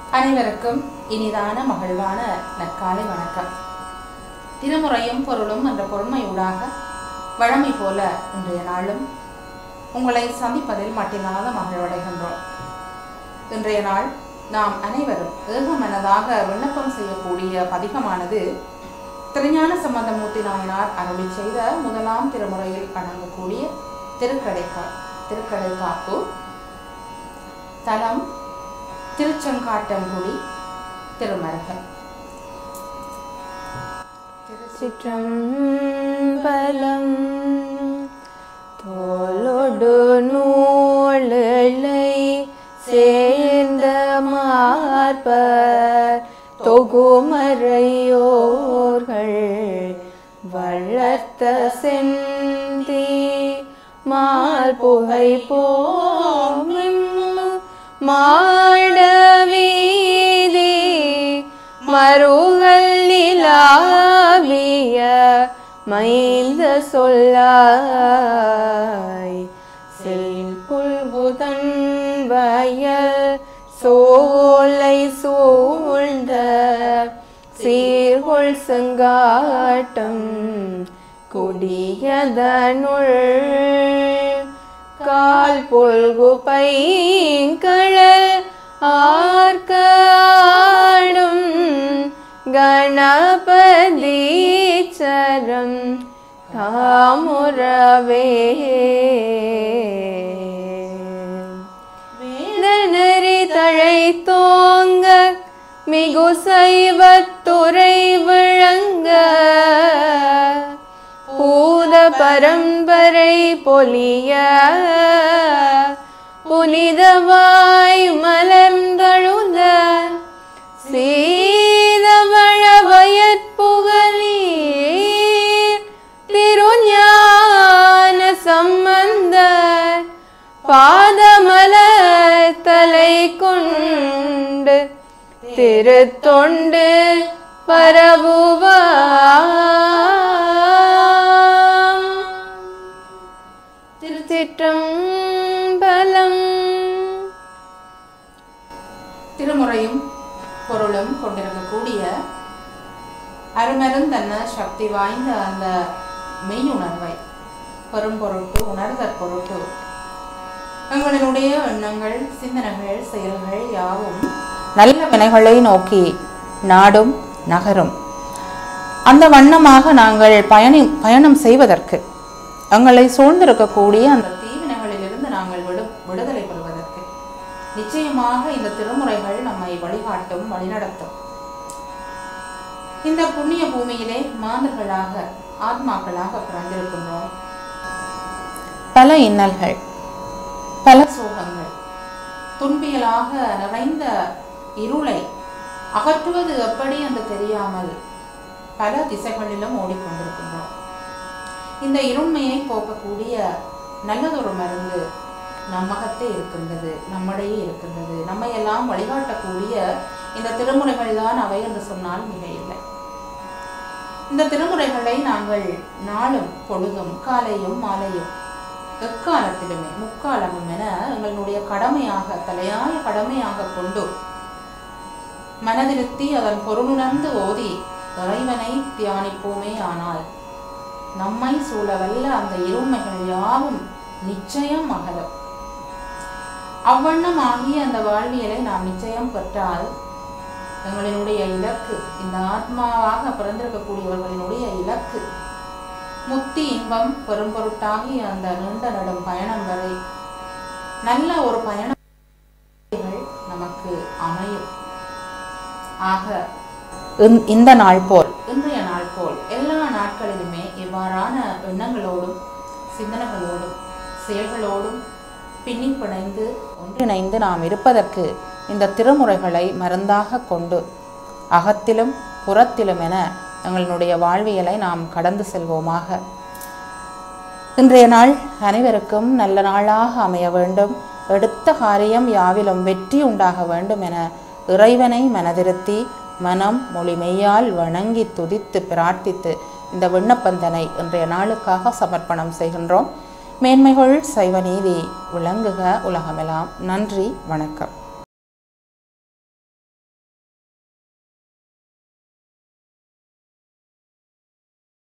அனைவருக்கும் இனிதான மகிழ்வான நற்காலை வணக்கம் திருமுறையும் பொருளும் என்ற பொறுமையூடாக வழமை போல இன்றைய நாளும் உங்களை சந்திப்பதில் மட்டில்லாத மகிழ்வடைகின்றோம் இன்றைய நாள் நாம் அனைவரும் ஏகமனதாக விண்ணப்பம் செய்யக்கூடிய பதிகமானது திருஞான சம்பந்தமூர்த்தி நாயனார் அருளி செய்த முதலாம் திருமுறையில் அடங்கக்கூடிய திருக்கடைக்கா திருக்கடைக்காப்பு தலம் திருச்செங்காட்டங்குடி திருமருகல் சிற்றம்பலம் தோளொடு நூலை சேர்ந்த மார்பர் தொகுமறையோர்கள் வளர்த்த செந்தி மால் புகை போமிம் மாட வீதி மருகல் நிலாவிய மைந்த சொல்லாய் செல் புல்குதன் வயல் சோலை சூழ்ந்த சீர்கொள் செங்காட்டம் குடியதனுள் கால் பொல்கு பைங்கழல் ஆர்க்காடும் கணபதீச்சரம் தாமுறவே வேதனரி தழை தோங்க மிகு சைவத்துறை விளங்க பூத பரம்பரை பொலிய புனிதவாய் மலர்ந்தழுத சீதவழ வயற்புகழீர் திருஞான சம்பந்த பாதமல தலை கொண்டு திருத்தொண்டு பரவுவாம் திருச்சிற்றம்பலம் திருமுறையும் பொருளும் கொண்டிருக்கக்கூடிய அருமருந்தன்ன சக்தி வாய்ந்த அந்த மெய்யுணர்வை பெரும்பொருட்டு உணர்தற் பொருட்டு எங்களினுடைய எண்ணங்கள் சிந்தனைகள் செயல்கள் யாவும் நல்ல வினைகளை நோக்கி நாடும் நகரும் அந்த வண்ணமாக நாங்கள் பயணி பயணம் செய்வதற்கு எங்களை சூழ்ந்திருக்கக்கூடிய அந்த தீவினைகளிலிருந்து நாங்கள் விடு விடுதலை பெறுவதற்கு நிச்சயமாக இந்த திருமுறைகள் நம்மை வழிகாட்டும் வழிநடத்தும் இந்த புண்ணிய பூமியிலே மாந்தர்களாக ஆத்மாக்களாக பிறந்திருக்கின்றோம் பல இன்னல்கள் பல சோகங்கள் துன்பியலாக நிறைந்த இருளை அகற்றுவது எப்படி என்று தெரியாமல் பல திசைகளிலும் ஓடிக்கொண்டிருக்கின்றோம் இந்த இருண்மையை போக்கக்கூடிய நல்லதொரு மருந்து நம்மகத்தே இருக்கின்றது நம்மிடையே இருக்கின்றது நம்மை எல்லாம் வழிகாட்டக்கூடிய இந்த திருமுறைகள் தான் அவை என்று சொன்னால் மிக இல்லை இந்த திருமுறைகளை நாங்கள் நாளும் பொழுதும் காலையும் மாலையும் எக்காலத்திலுமே முக்காலமும் என எங்களுடைய கடமையாக தலையாய கடமையாக கொண்டு மனதிருத்தி அதன் பொருளுணர்ந்து ஓதி இறைவனை தியானிப்போமே ஆனால் நம்மை சூழவல்ல அந்த இருமைகள் யாவும் நிச்சயம் அகலும் அவ்வண்ணம் ஆகிய அந்த வாழ்வியலை நாம் நிச்சயம் பெற்றால் எங்களினுடைய இலக்கு இந்த ஆத்மாவாக பிறந்திருக்கக்கூடியவர்களினுடைய இலக்கு முக்தி இன்பம் பெரும்பொருட்டாகி அந்த நீண்ட நடும் பயணம் வரை நல்ல ஒரு பயணம் நமக்கு அமையும் ஆக இந்த- இந்த நாள் போல் இன்றைய நாள் போல் எல்லா நாட்களிலுமே இவ்வாறான எண்ணங்களோடும் சிந்தனைகளோடும் செயல்களோடும் பின்னி பிணைந்து ஒன்றிணைந்து நாம் இருப்பதற்கு இந்த திருமுறைகளை மருந்தாக கொண்டு அகத்திலும் புறத்திலும் என எங்களுடைய வாழ்வியலை நாம் கடந்து செல்வோமாக இன்றைய நாள் அனைவருக்கும் நல்ல நாளாக அமைய வேண்டும் எடுத்த காரியம் யாவிலும் வெற்றி உண்டாக வேண்டும் என இறைவனை மனதிருத்தி மனம் மொழிமெய்யால் வணங்கி துதித்து பிரார்த்தித்து இந்த விண்ணப்பந்தனை இன்றைய நாளுக்காக சமர்ப்பணம் செய்கின்றோம் மேன்மைகள் சைவ நீதி விளங்குக உலகமெல்லாம் நன்றி வணக்கம்